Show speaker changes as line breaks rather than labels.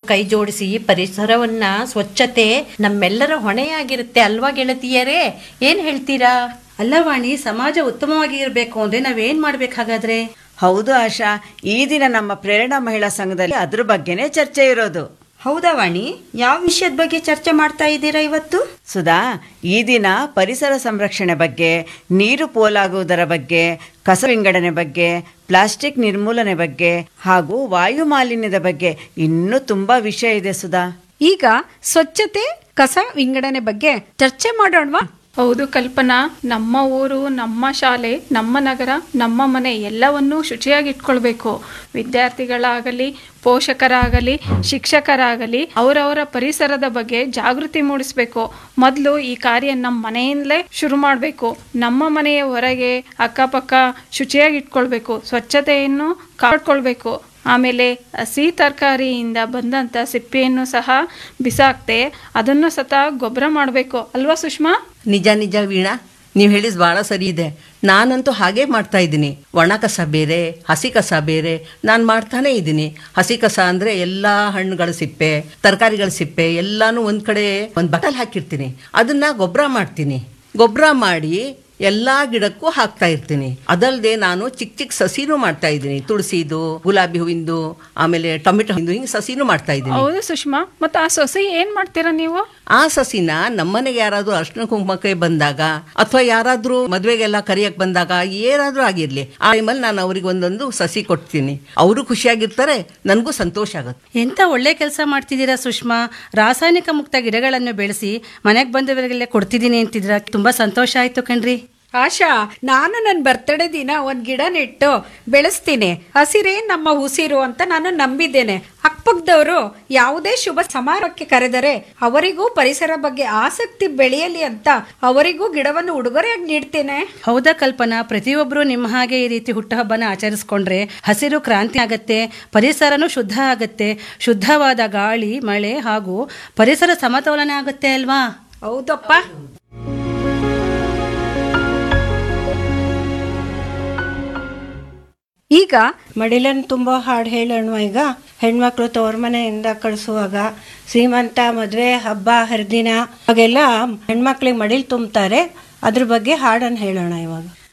ಕೈ ಜೋಡಿಸಿ ಪರಿಸರವನ್ನ ಸ್ವಚ್ಛತೆ ನಮ್ಮೆಲ್ಲರ ಹೊಣೆಯಾಗಿರುತ್ತೆ ಅಲ್ವಾ ಗೆಳತಿಯರೇ ಏನ್ ಹೇಳ್ತೀರಾ
ಅಲ್ಲ ವಾಣಿ ಸಮಾಜ ಉತ್ತಮವಾಗಿ ಇರಬೇಕು ಅಂದ್ರೆ ನಾವೇನ್ ಮಾಡ್ಬೇಕು ಹಾಗಾದ್ರೆ
ಹೌದು ಆಶಾ ಈ ದಿನ ನಮ್ಮ ಪ್ರೇರಣಾ ಮಹಿಳಾ ಸಂಘದಲ್ಲಿ ಅದ್ರ ಬಗ್ಗೆನೇ ಚರ್ಚೆ ಇರೋದು
ಹೌದಾ ವಾಣಿ ಯಾವ ವಿಷಯದ ಬಗ್ಗೆ ಚರ್ಚೆ ಮಾಡ್ತಾ ಇದ್ದೀರಾ ಇವತ್ತು
ಸುಧಾ ಈ ದಿನ ಪರಿಸರ ಸಂರಕ್ಷಣೆ ಬಗ್ಗೆ ನೀರು ಪೋಲಾಗುವುದರ ಬಗ್ಗೆ ಕಸ ವಿಂಗಡಣೆ ಬಗ್ಗೆ ಪ್ಲಾಸ್ಟಿಕ್ ನಿರ್ಮೂಲನೆ ಬಗ್ಗೆ ಹಾಗೂ ವಾಯು ಮಾಲಿನ್ಯದ ಬಗ್ಗೆ ಇನ್ನೂ ತುಂಬಾ ವಿಷಯ ಇದೆ ಸುಧಾ
ಈಗ ಸ್ವಚ್ಛತೆ ಕಸ ವಿಂಗಡಣೆ ಬಗ್ಗೆ ಚರ್ಚೆ ಮಾಡೋಣವಾ
ಹೌದು ಕಲ್ಪನಾ ನಮ್ಮ ಊರು ನಮ್ಮ ಶಾಲೆ ನಮ್ಮ ನಗರ ನಮ್ಮ ಮನೆ ಎಲ್ಲವನ್ನೂ ಶುಚಿಯಾಗಿ ಇಟ್ಕೊಳ್ಬೇಕು ವಿದ್ಯಾರ್ಥಿಗಳಾಗಲಿ ಪೋಷಕರಾಗಲಿ ಶಿಕ್ಷಕರಾಗಲಿ ಅವರವರ ಪರಿಸರದ ಬಗ್ಗೆ ಜಾಗೃತಿ ಮೂಡಿಸಬೇಕು ಮೊದಲು ಈ ಕಾರ್ಯ ನಮ್ಮ ಮನೆಯಿಂದಲೇ ಶುರು ಮಾಡಬೇಕು ನಮ್ಮ ಮನೆಯ ಹೊರಗೆ ಅಕ್ಕಪಕ್ಕ ಶುಚಿಯಾಗಿ ಇಟ್ಕೊಳ್ಬೇಕು ಸ್ವಚ್ಛತೆಯನ್ನು ಕಾಪಾಡ್ಕೊಳ್ಬೇಕು ಆಮೇಲೆ ಹಸಿ ತರಕಾರಿಯಿಂದ ಬಂದಂಥ ಸಿಪ್ಪೆಯನ್ನು ಸಹ ಬಿಸಾಕ್ತೆ ಅದನ್ನು ಸತ ಗೊಬ್ಬರ ಮಾಡಬೇಕು ಅಲ್ವಾ ಸುಷ್ಮಾ
ನಿಜ ನಿಜ ವೀಣಾ ನೀವು ಹೇಳಿದ್ ಬಹಳ ಸರಿ ಇದೆ ನಾನಂತೂ ಹಾಗೆ ಮಾಡ್ತಾ ಇದ್ದೀನಿ ಒಣ ಕಸ ಬೇರೆ ಹಸಿ ಕಸ ಬೇರೆ ನಾನು ಮಾಡ್ತಾನೆ ಇದ್ದೀನಿ ಹಸಿ ಕಸ ಅಂದ್ರೆ ಎಲ್ಲಾ ಹಣ್ಣುಗಳ ಸಿಪ್ಪೆ ತರಕಾರಿಗಳ ಸಿಪ್ಪೆ ಎಲ್ಲಾನು ಒಂದ್ ಕಡೆ ಒಂದ್ ಬಟಲ್ ಹಾಕಿರ್ತೀನಿ ಅದನ್ನ ಗೊಬ್ಬರ ಮಾಡ್ತೀನಿ ಗೊಬ್ಬರ ಮಾಡಿ ಎಲ್ಲಾ ಗಿಡಕ್ಕೂ ಹಾಕ್ತಾ ಇರ್ತೀನಿ ಅದಲ್ಲದೆ ನಾನು ಚಿಕ್ಕ ಚಿಕ್ಕ ಸಸಿನೂ ಮಾಡ್ತಾ ಇದ್ದೀನಿ ತುಳಸಿದು ಗುಲಾಬಿ ಹೂವಿಂದು ಆಮೇಲೆ ಟೊಮೆಟೊ ಹೂವಿಂದು ಹಿಂಗೆ ಸಸಿನೂ ಮಾಡ್ತಾ ಇದ್ದೀನಿ
ಹೌದು ಸುಷ್ಮಾ ಮತ್ತು ಆ ಸೊಸೆ ಏನು ಮಾಡ್ತೀರಾ ನೀವು
ಆ ಸಸಿನ ನಮ್ಮನೆಗೆ ಯಾರಾದ್ರೂ ಅರ್ಶಿನ ಕುಂಕುಮಕ್ಕೆ ಬಂದಾಗ ಅಥವಾ ಯಾರಾದ್ರೂ ಮದ್ವೆಗೆಲ್ಲ ಕರಿಯಕ್ ಬಂದಾಗ ಏನಾದ್ರೂ ಆಗಿರ್ಲಿ ಆ ಟೈಮಲ್ಲಿ ನಾನು ಅವ್ರಿಗೆ ಒಂದೊಂದು ಸಸಿ ಕೊಡ್ತೀನಿ ಅವರು ಖುಷಿಯಾಗಿರ್ತಾರೆ ನನಗೂ ಸಂತೋಷ ಆಗುತ್ತೆ
ಎಂತ ಒಳ್ಳೆ ಕೆಲಸ ಮಾಡ್ತಿದ್ದೀರಾ ಸುಷ್ಮಾ ರಾಸಾಯನಿಕ ಮುಕ್ತ ಗಿಡಗಳನ್ನು ಬೆಳೆಸಿ ಮನೆಗೆ ಬಂದವರಿಗೆಲ್ಲ ಕೊಡ್ತಿದ್ದೀನಿ ಅಂತಿದ್ರ ತುಂಬಾ ಸಂತೋಷ ಆಯ್ತು ಕಣ್ರಿ
ಆಶಾ ನಾನು ನನ್ನ ಬರ್ತಡೇ ದಿನ ಒಂದು ಗಿಡ ನೆಟ್ಟು ಬೆಳೆಸ್ತೀನಿ ಹಸಿರೇ ನಮ್ಮ ಉಸಿರು ಅಂತ ನಾನು ನಂಬಿದ್ದೇನೆ ಅಕ್ಕಪಕ್ಕದವರು ಯಾವುದೇ ಶುಭ ಸಮಾರಂಭಕ್ಕೆ ಕರೆದರೆ ಅವರಿಗೂ ಪರಿಸರ ಬಗ್ಗೆ ಆಸಕ್ತಿ ಬೆಳೆಯಲಿ ಅಂತ ಅವರಿಗೂ ಗಿಡವನ್ನು ಉಡುಗೊರೆಯಾಗಿ ನೀಡ್ತೇನೆ
ಹೌದಾ ಕಲ್ಪನಾ ಪ್ರತಿಯೊಬ್ಬರು ನಿಮ್ಮ ಹಾಗೆ ಈ ರೀತಿ ಹುಟ್ಟುಹಬ್ಬನ ಆಚರಿಸ್ಕೊಂಡ್ರೆ ಹಸಿರು ಕ್ರಾಂತಿ ಆಗತ್ತೆ ಪರಿಸರನೂ ಶುದ್ಧ ಆಗತ್ತೆ ಶುದ್ಧವಾದ ಗಾಳಿ ಮಳೆ ಹಾಗೂ ಪರಿಸರ ಸಮತೋಲನ ಆಗತ್ತೆ ಅಲ್ವಾ
ಹೌದಪ್ಪ ಈಗ
ಮಡಿಲನ್ನು ತುಂಬ ಹಾಡು ಹೇಳೋಣ ಈಗ ಹೆಣ್ಮಕ್ಳು ತವ್ರ ಮನೆಯಿಂದ ಕಳಿಸುವಾಗ ಶ್ರೀಮಂತ ಮದುವೆ ಹಬ್ಬ ಹರಿದಿನ ಅವಾಗೆಲ್ಲ ಹೆಣ್ಮಕ್ಳಿಗೆ ಮಡಿಲ್ ತುಂಬ್ತಾರೆ ಅದ್ರ ಬಗ್ಗೆ ಹಾಡನ್ನು ಹೇಳೋಣ ಇವಾಗ